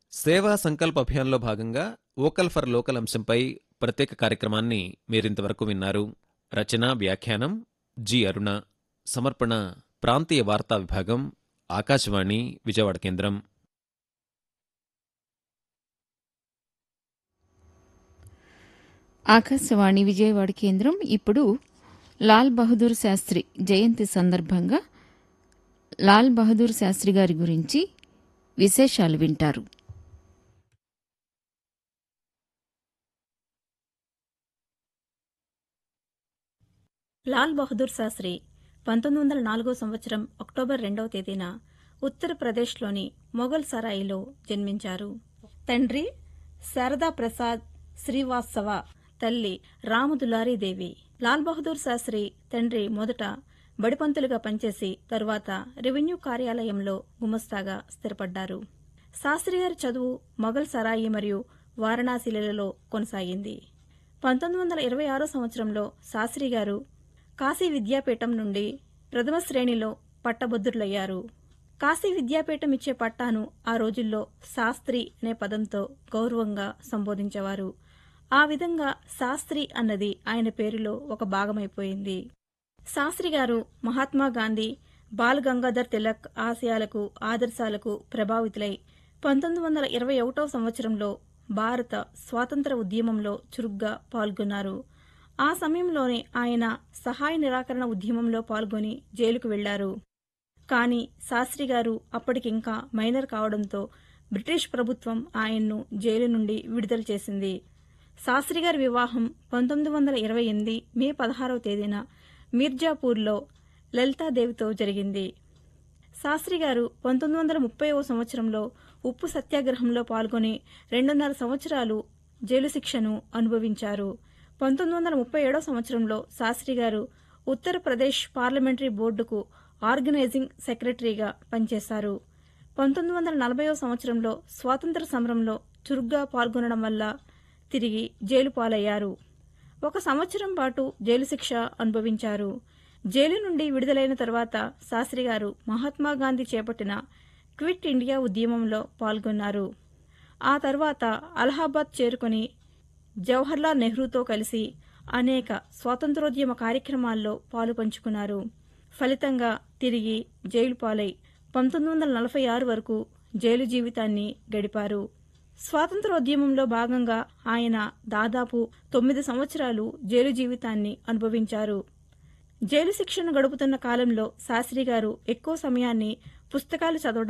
సేవా సంకల్ప్ అభియాన్లో భాగంగా vocal for local అంశంపై ప్రత్యేక కార్యక్రమాన్ని మీరింతవరకు విన్నారు రచన వ్యాఖ్యానం జి అరుణ సమర్పణ ప్రాంతీయ వార్తా విభాగం ఆకాశవాణి విజయవాడ కేంద్రం ఆకాశవాణి విజయవాడ కేంద్రం ఇప్పుడు లాల్ బహదూర్ శాస్త్రి జయంతి సందర్భంగా లాల్ బహదూర్ శాస్త్రి గారి గురించి విశేషాలు వింటారు లాల్ బహదూర్ శాస్త్రి పంతొమ్మిది వందల నాలుగో సంవత్సరం అక్టోబర్ రెండవ తేదీన ఉత్తరప్రదేశ్లోని మొఘల్ సరాయిలో జన్మించారు తండ్రి శారదా ప్రసాద్ శ్రీవాత్సవ తల్లి రామదులారీదేవి లాల్ బహదూర్ శాస్త్రి తండ్రి మొదట బడిపంతులుగా పనిచేసి తరువాత రెవెన్యూ కార్యాలయంలో గుమస్తాగా స్థిరపడ్డారు శాస్త్రి గారి చదువు మొఘల్ సరాయి మరియు వారణాసిలలో కొనసాగింది పంతొమ్మిది వందల ఇరవై ఆరో సంవత్సరంలో శాస్త్రి గారు కాశీ విద్యాపీఠం నుండి ప్రథమ శ్రేణిలో పట్టభద్రులయ్యారు కాశీ విద్యాపీఠం ఇచ్చే పట్టాను ఆ రోజుల్లో శాస్త్రి అనే పదంతో గౌరవంగా సంబోధించేవారు ఆ విధంగా శాస్త్రి అన్నది ఆయన పేరులో ఒక భాగమైపోయింది శాస్త్రి గారు మహాత్మా గాంధీ బాల్ గంగాధర్ తిలక్ ఆశయాలకు ఆదర్శాలకు ప్రభావితులై పంతొమ్మిది వందల ఇరవై ఒకటో సంవత్సరంలో భారత స్వాతంత్ర ఉద్యమంలో చురుగ్గా పాల్గొన్నారు ఆ సమయంలోనే ఆయన సహాయ నిరాకరణ ఉద్యమంలో పాల్గొని జైలుకు వెళ్లారు కానీ శాస్త్రి గారు అప్పటికింకా మైనర్ కావడంతో బ్రిటిష్ ప్రభుత్వం ఆయన్ను జైలు నుండి విడుదల చేసింది శాస్త్రి గారి వివాహం పంతొమ్మిది వందల ఇరవై ఎనిమిది మే పదహారవ తేదీన మీర్జాపూర్లో లలితాదేవితో జరిగింది శాస్త్రి గారు పంతొమ్మిది వందల ముప్పైవ సంవత్సరంలో ఉప్పు సత్యాగ్రహంలో పాల్గొని రెండున్నర సంవత్సరాలు జైలు శిక్షను అనుభవించారు పంతొమ్మిది వందల ముప్పై ఏడవ సంవత్సరంలో శాస్త్రి గారు ఉత్తరప్రదేశ్ పార్లమెంటరీ బోర్డుకు ఆర్గనైజింగ్ సెక్రటరీగా పనిచేశారు పంతొమ్మిది వందల నలభైవ సంవత్సరంలో స్వాతంత్ర సమరంలో చురుగ్గా పాల్గొనడం వల్ల తిరిగి జైలు పాలయ్యారు ఒక సంవత్సరం పాటు జైలు శిక్ష అనుభవించారు జైలు నుండి విడుదలైన తర్వాత శాస్త్రి గారు మహాత్మా గాంధీ చేపట్టిన క్విట్ ఇండియా ఉద్యమంలో పాల్గొన్నారు ఆ తర్వాత అలహాబాద్ చేరుకుని జవహర్లాల్ నెహ్రూతో కలిసి అనేక స్వాతంత్రోద్యమ కార్యక్రమాల్లో పాలు పంచుకున్నారు ఫలితంగా తిరిగి జైలు పాలై పంతొమ్మిది వందల నలభై ఆరు వరకు జైలు జీవితాన్ని గడిపారు స్వాతంత్రోద్యమంలో భాగంగా ఆయన దాదాపు తొమ్మిది సంవత్సరాలు జైలు జీవితాన్ని అనుభవించారు జైలు శిక్షను గడుపుతున్న కాలంలో శాస్త్రి గారు ఎక్కువ సమయాన్ని పుస్తకాలు చదవడం